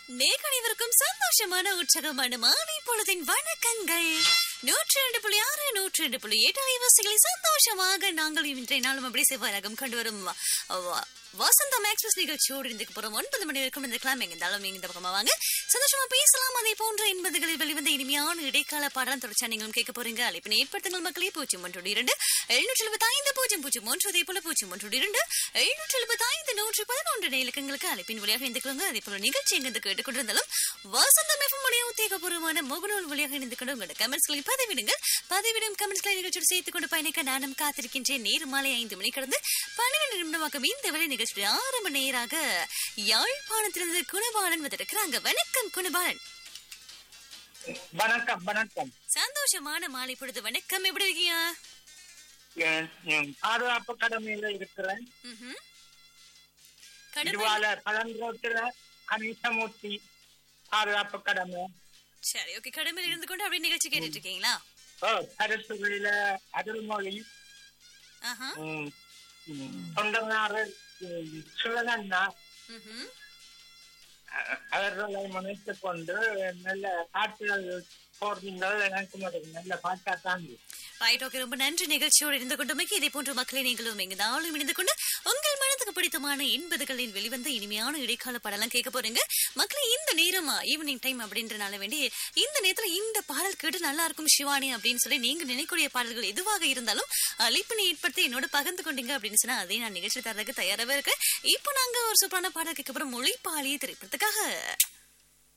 நேர் அனைவருக்கும் சந்தோஷமான உற்சாகமான மாலை பொழுதின் வணக்கங்கள் நூற்றி ரெண்டு புள்ளி ஆறு நூற்றி ரெண்டு புள்ளி எட்டு அலைவாசிகளை சந்தோஷமாக நாங்கள் இன்றைய நாளும் அப்படி செவ்வாயகம் கொண்டு வரும் வ- வ- வசந்தம் எக்ஸ்பிரஸ் நிகழ்ச்சியோடு இருந்துக்கு போறோம் ஒன்பது மணி வரைக்கும் இருக்கலாம் எங்க இருந்தாலும் இந்த பக்கமா வாங்க சந்தோஷமா பேசலாம் அதே போன்ற எண்பதுகளில் வெளிவந்த இனிமையான இடைக்கால பாடலாம் தொடர்ச்சியா நீங்களும் கேட்க போறீங்க அழைப்பினை ஏற்படுத்துங்கள் மக்களே பூஜ்ஜியம் ஒன்று இரண்டு எழுநூற்றி எழுபத்தி ஐந்து பூஜ்ஜியம் பூஜ்ஜியம் ஒன்று அதே போல பூஜ்ஜியம் ஒன்று இரண்டு எழுநூற்றி எழுபத்தி ஐந்து நூற்றி பதினொன்று இலக்கங்களுக்கு அழைப்பின் வழியாக இணைந்து கொள்ளுங்க அதே போல நிகழ்ச்சி எங்கு கேட்டுக்கொண்டிருந்தாலும் வசந்தம் எஃப்எம் உடைய உத்தியோகபூர்வமான முகநூல் வழியாக இணைந்து கொண்டு உங்களோட கமெண்ட்ஸ்களை பதிவிடுங்கள் பதிவிடும் கமெண்ட்ஸ்களை நிகழ்ச்சியோடு சேர்த்துக் கொண்டு பயணிக்க நானும் காத்திருக்கின்றேன் நேரு மாலை ஐந்து மணி கடந்து பன்னிரண்டு நிமிடமாக்கும் இந்த வேலை நிகழ்ச்சியுடைய ஆரம்ப நேராக யாழ்ப்பாணத்திலிருந்து குணபாலன் வந்திருக்கிறாங்க வணக்கம் குணபாலன் வணக்கம் வணக்கம் சந்தோஷமான மாலை பொழுது வணக்கம் எப்படி இருக்கீங்க என்- என் பாதுகாப்பு கடமையில இருக்கிறேன் ம்ஹும். கடுமை திருவாளர் கலந்தோட்டுல கணேசமூர்த்தி பாதுகாப்பு கடமை சரி ஓகே கடுமையில் இருந்து கொண்டு அப்படியே நிகழ்ச்சி கேட்டுட்டு இருக்கீங்களா ஓ கருத்துகளில அருள்மொழி ஆஹா ம், ம், தொண்டனாறு ம், சிவகண்ணா ம்ஹும். அ- அவர்களை முனைத்துக் கொண்டு நல்ல காட்சிகள் போடுறீங்கள் எனக்கு ஒரு நல்ல பாட்டா தாண்டி ரைட் ஓகே ரொம்ப நன்றி நிகழ்ச்சியோடு இருந்து கொண்டுமைக்கு இதே போன்ற மக்களை நீங்களும் எங்க நாளும் இணைந்து கொண்டு உங்கள் மனதுக்கு பிடித்தமான எண்பதுகளின் வெளிவந்த இனிமையான இடைக்கால பாடலாம் கேட்க போறீங்க மக்களை இந்த நேரமா ஈவினிங் டைம் அப்படின்றனால வேண்டி இந்த நேரத்துல இந்த பாடல் கேட்டு நல்லா இருக்கும் சிவானி அப்படின்னு சொல்லி நீங்க நினைக்கூடிய பாடல்கள் எதுவாக இருந்தாலும் அழைப்பினை ஏற்படுத்தி என்னோட பகிர்ந்து கொண்டீங்க அப்படின்னு சொன்னா அதே நான் நிகழ்ச்சி தரதுக்கு தயாராகவே இருக்கேன் இப்போ நாங்க ஒரு சூப்பரான பாடல் கேட்க போறோம் மொழிப்பாளியை திரைப்படத்துக்காக